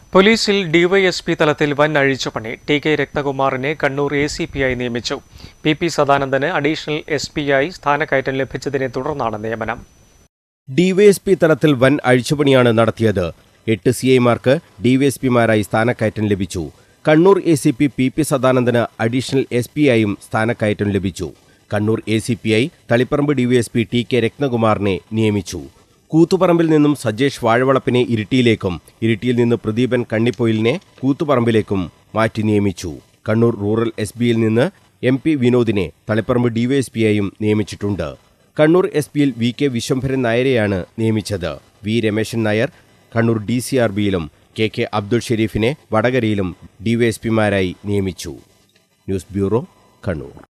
പോലീസിൽ ഡിവൈഎസ്പി തലത്തിൽ വൻ അഴിച്ചുപണി ടി കെ രത്നകുമാറിനെ കണ്ണൂർ എ സി പി ആയി നിയമിച്ചു പി പി സദാനന്ദന് അഡീഷണൽ എസ് പി ആയി സ്ഥാനക്കയറ്റം ലഭിച്ചതിനെ തുടർന്നാണ് നിയമനം ഡിവൈഎസ്പി തലത്തിൽ വൻ അഴിച്ചുപണിയാണ് നടത്തിയത് എട്ട് സി ഐമാർക്ക് ഡിവൈഎസ്പിമാരായി സ്ഥാനക്കയറ്റം ലഭിച്ചു Kannur A C P P P സദാനന്ദന് അഡീഷണൽ എസ് പി ആയും സ്ഥാനക്കയറ്റം ലഭിച്ചു Kannur A C P I Taliparamba DySP T K രത്നകുമാറിനെ നിയമിച്ചു കൂത്തുപറമ്പിൽ നിന്നും സജേഷ് വാഴവളപ്പിനെ ഇരിട്ടിയിലേക്കും ഇരിട്ടിയിൽ നിന്ന് പ്രദീപൻ കണ്ണിപ്പൊയിലിനെ കൂത്തുപറമ്പിലേക്കും മാറ്റി നിയമിച്ചു കണ്ണൂർ റൂറൽ എസ് ബിയിൽ നിന്ന് എം പി വിനോദിനെ തളിപ്പറമ്പ് ഡിവൈഎസ്പിയായും നിയമിച്ചിട്ടുണ്ട് കണ്ണൂർ എസ് പിയിൽ വി കെ വിശ്വംഭരൻ നായരെയാണ് നിയമിച്ചത് V Rameshan Nair Kannur D C R ബിയിലും കെ കെ അബ്ദുൾ ഷെരീഫിനെ വടകരയിലും ഡിവൈഎസ്പിമാരായി നിയമിച്ചു ന്യൂസ് ബ്യൂറോ കണ്ണൂർ